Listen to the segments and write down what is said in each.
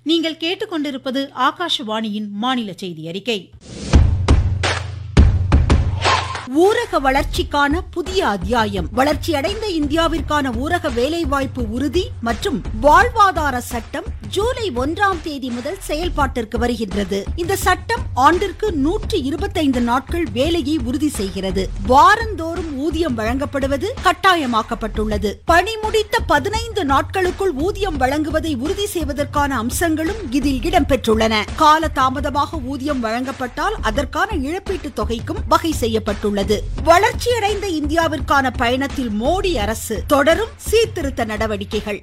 நீங்கள் கேட்டுக்கொண்டிருப்பது ஆகாஷவாணியின் மாநில செய்தி அறிக்கை ஊரக வளர்ச்சிக்கான புதிய அத்தியாயம் வளர்ச்சியடைந்த இந்தியாவிற்கான ஊரக வேலைவாய்ப்பு உறுதி மற்றும் வாழ்வாதார சட்டம் ஜூலை ஒன்றாம் தேதி முதல் செயல்பாட்டிற்கு வருகின்றது இந்த சட்டம் ஆண்டிற்கு நூற்றி இருபத்தைந்து நாட்கள் வேலையை உறுதி செய்கிறது வாரந்தோறும் ஊதியம் வழங்கப்படுவது கட்டாயமாக்கப்பட்டுள்ளது பணி முடித்த பதினைந்து நாட்களுக்குள் ஊதியம் வழங்குவதை உறுதி செய்வதற்கான அம்சங்களும் இதில் இடம்பெற்றுள்ளன கால தாமதமாக ஊதியம் வழங்கப்பட்டால் அதற்கான இழப்பீட்டுத் தொகைக்கும் வகை செய்யப்பட்டுள்ளது வளர்ச்சியடைந்த இந்தியாவிற்கான பயணத்தில் மோடி அரசு தொடரும் சீர்திருத்த நடவடிக்கைகள்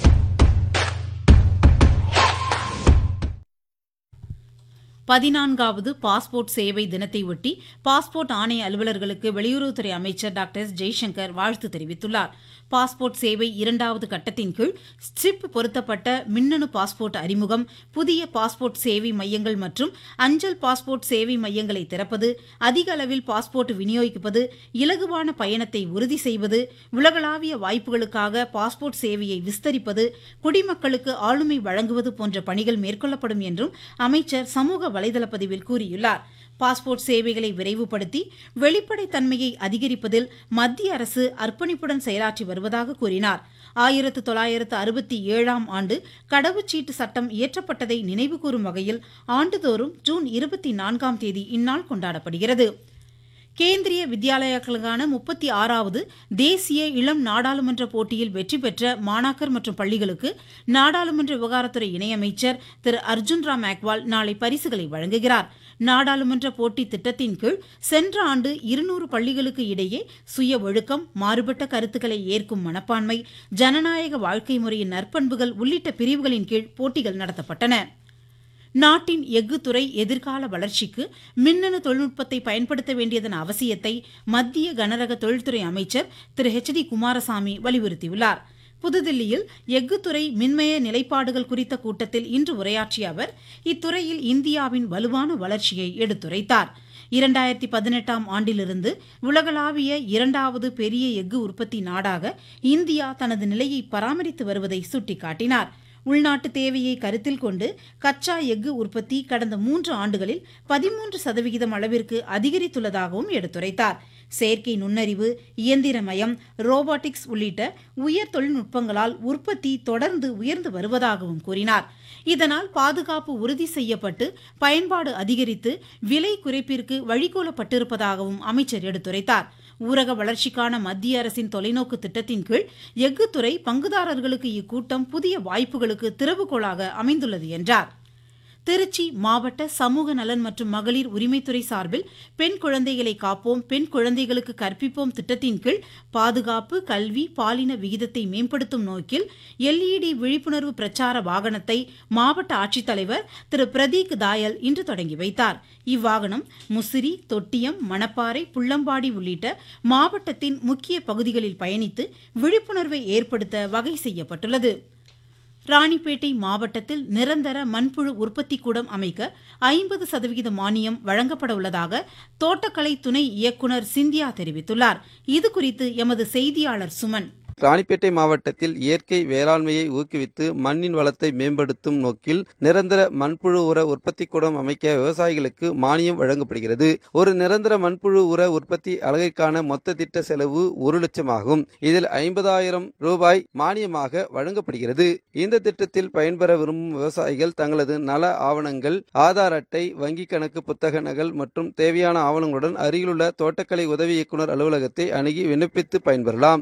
பதினான்காவது பாஸ்போர்ட் சேவை தினத்தை ஒட்டி பாஸ்போர்ட் ஆணைய அலுவலர்களுக்கு வெளியுறவுத்துறை அமைச்சர் டாக்டர் எஸ் ஜெய்சங்கர் வாழ்த்து தெரிவித்துள்ளார் பாஸ்போர்ட் சேவை இரண்டாவது கட்டத்தின் கீழ் ஸ்ட்ரிப் பொருத்தப்பட்ட மின்னணு பாஸ்போர்ட் அறிமுகம் புதிய பாஸ்போர்ட் சேவை மையங்கள் மற்றும் அஞ்சல் பாஸ்போர்ட் சேவை மையங்களை திறப்பது அதிக அளவில் பாஸ்போர்ட் விநியோகிப்பது இலகுவான பயணத்தை உறுதி செய்வது உலகளாவிய வாய்ப்புகளுக்காக பாஸ்போர்ட் சேவையை விஸ்தரிப்பது குடிமக்களுக்கு ஆளுமை வழங்குவது போன்ற பணிகள் மேற்கொள்ளப்படும் என்றும் அமைச்சர் சமூக வலைதள பதிவில் கூறியுள்ளார் பாஸ்போர்ட் சேவைகளை விரைவுபடுத்தி வெளிப்படைத்தன்மையை அதிகரிப்பதில் மத்திய அரசு அர்ப்பணிப்புடன் செயலாற்றி வருவதாக கூறினார் ஆயிரத்து தொள்ளாயிரத்து அறுபத்தி ஏழாம் ஆண்டு கடவுச்சீட்டு சட்டம் இயற்றப்பட்டதை நினைவுகூரும் வகையில் ஆண்டுதோறும் ஜூன் இருபத்தி நான்காம் தேதி இந்நாள் கொண்டாடப்படுகிறது கேந்திரிய வித்யாலயாக்களுக்கான முப்பத்தி ஆறாவது தேசிய இளம் நாடாளுமன்ற போட்டியில் வெற்றி பெற்ற மாணாக்கர் மற்றும் பள்ளிகளுக்கு நாடாளுமன்ற விவகாரத்துறை இணையமைச்சர் திரு அர்ஜுன் ராம் மேக்வால் நாளை பரிசுகளை வழங்குகிறார் நாடாளுமன்ற போட்டி திட்டத்தின் கீழ் சென்ற ஆண்டு இருநூறு பள்ளிகளுக்கு இடையே சுய ஒழுக்கம் மாறுபட்ட கருத்துக்களை ஏற்கும் மனப்பான்மை ஜனநாயக வாழ்க்கை முறையின் நற்பண்புகள் உள்ளிட்ட பிரிவுகளின் கீழ் போட்டிகள் நடத்தப்பட்டன நாட்டின் எஃகு துறை எதிர்கால வளர்ச்சிக்கு மின்னணு தொழில்நுட்பத்தை பயன்படுத்த வேண்டியதன் அவசியத்தை மத்திய கனரக தொழில்துறை அமைச்சர் திரு ஹெச் டி குமாரசாமி வலியுறுத்தியுள்ளார் புதுதில்லியில் எஃகுத்துறை மின்மய நிலைப்பாடுகள் குறித்த கூட்டத்தில் இன்று உரையாற்றிய அவர் இத்துறையில் இந்தியாவின் வலுவான வளர்ச்சியை எடுத்துரைத்தார் இரண்டாயிரத்தி பதினெட்டாம் ஆண்டிலிருந்து உலகளாவிய இரண்டாவது பெரிய எஃகு உற்பத்தி நாடாக இந்தியா தனது நிலையை பராமரித்து வருவதை சுட்டிக்காட்டினார் உள்நாட்டு தேவையை கருத்தில் கொண்டு கச்சா எஃகு உற்பத்தி கடந்த மூன்று ஆண்டுகளில் பதிமூன்று சதவிகிதம் அளவிற்கு அதிகரித்துள்ளதாகவும் எடுத்துரைத்தார் செயற்கை நுண்ணறிவு இயந்திரமயம் ரோபாட்டிக்ஸ் உள்ளிட்ட உயர் தொழில்நுட்பங்களால் உற்பத்தி தொடர்ந்து உயர்ந்து வருவதாகவும் கூறினார் இதனால் பாதுகாப்பு உறுதி செய்யப்பட்டு பயன்பாடு அதிகரித்து விலை குறைப்பிற்கு வழிகோலப்பட்டிருப்பதாகவும் அமைச்சர் எடுத்துரைத்தார் ஊரக வளர்ச்சிக்கான மத்திய அரசின் தொலைநோக்கு திட்டத்தின் கீழ் எஃகுத்துறை பங்குதாரர்களுக்கு இக்கூட்டம் புதிய வாய்ப்புகளுக்கு திறவுகோலாக அமைந்துள்ளது என்றார் திருச்சி மாவட்ட சமூக நலன் மற்றும் மகளிர் உரிமைத்துறை சார்பில் பெண் குழந்தைகளை காப்போம் பெண் குழந்தைகளுக்கு கற்பிப்போம் திட்டத்தின் கீழ் பாதுகாப்பு கல்வி பாலின விகிதத்தை மேம்படுத்தும் நோக்கில் எல்இடி விழிப்புணர்வு பிரச்சார வாகனத்தை மாவட்ட ஆட்சித்தலைவர் திரு பிரதீக் தாயல் இன்று தொடங்கி வைத்தார் இவ்வாகனம் முசிறி தொட்டியம் மணப்பாறை புள்ளம்பாடி உள்ளிட்ட மாவட்டத்தின் முக்கிய பகுதிகளில் பயணித்து விழிப்புணர்வை ஏற்படுத்த வகை செய்யப்பட்டுள்ளது ராணிப்பேட்டை மாவட்டத்தில் நிரந்தர மண்புழு உற்பத்தி கூடம் அமைக்க ஐம்பது சதவிகித மானியம் வழங்கப்பட உள்ளதாக தோட்டக்கலை துணை இயக்குநர் சிந்தியா தெரிவித்துள்ளார் இதுகுறித்து எமது செய்தியாளர் சுமன் ராணிப்பேட்டை மாவட்டத்தில் இயற்கை வேளாண்மையை ஊக்குவித்து மண்ணின் வளத்தை மேம்படுத்தும் நோக்கில் நிரந்தர மண்புழு உர உற்பத்தி கூடம் அமைக்க விவசாயிகளுக்கு மானியம் வழங்கப்படுகிறது ஒரு நிரந்தர மண்புழு உர உற்பத்தி அலகிற்கான மொத்த திட்ட செலவு ஒரு லட்சம் ஆகும் இதில் ஐம்பதாயிரம் ரூபாய் மானியமாக வழங்கப்படுகிறது இந்த திட்டத்தில் பயன்பெற விரும்பும் விவசாயிகள் தங்களது நல ஆவணங்கள் ஆதார் அட்டை வங்கி கணக்கு புத்தக நகல் மற்றும் தேவையான ஆவணங்களுடன் அருகிலுள்ள தோட்டக்கலை உதவி இயக்குநர் அலுவலகத்தை அணுகி விண்ணப்பித்து பயன்பெறலாம்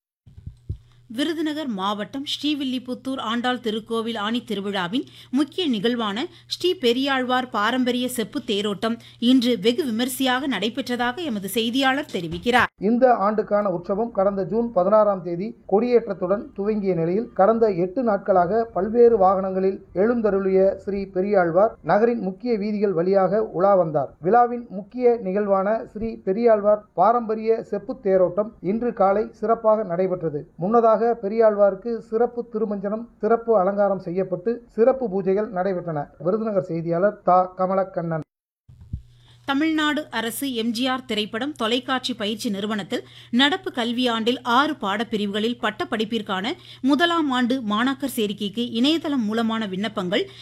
விருதுநகர் மாவட்டம் ஸ்ரீவில்லிபுத்தூர் ஆண்டாள் திருக்கோவில் ஆணி திருவிழாவின் முக்கிய நிகழ்வான ஸ்ரீ பெரியாழ்வார் பாரம்பரிய செப்பு தேரோட்டம் இன்று வெகு விமரிசையாக நடைபெற்றதாக எமது செய்தியாளர் தெரிவிக்கிறார் இந்த ஆண்டுக்கான உற்சவம் கடந்த ஜூன் பதினாறாம் தேதி கொடியேற்றத்துடன் துவங்கிய நிலையில் கடந்த எட்டு நாட்களாக பல்வேறு வாகனங்களில் எழுந்தருளிய ஸ்ரீ பெரியாழ்வார் நகரின் முக்கிய வீதிகள் வழியாக உலா வந்தார் விழாவின் முக்கிய நிகழ்வான ஸ்ரீ பெரியாழ்வார் பாரம்பரிய செப்பு தேரோட்டம் இன்று காலை சிறப்பாக நடைபெற்றது முன்னதாக பெரியாழ்வாருக்கு சிறப்பு திருமஞ்சனம் சிறப்பு அலங்காரம் செய்யப்பட்டு சிறப்பு பூஜைகள் நடைபெற்றன விருதுநகர் செய்தியாளர் தா கமலக்கண்ணன் தமிழ்நாடு அரசு எம்ஜிஆர் திரைப்படம் தொலைக்காட்சி பயிற்சி நிறுவனத்தில் நடப்பு கல்வியாண்டில் ஆறு பாடப்பிரிவுகளில் பட்டப்படிப்பிற்கான முதலாம் ஆண்டு மாணாக்கர் சேர்க்கைக்கு இணையதளம் மூலமான விண்ணப்பங்கள்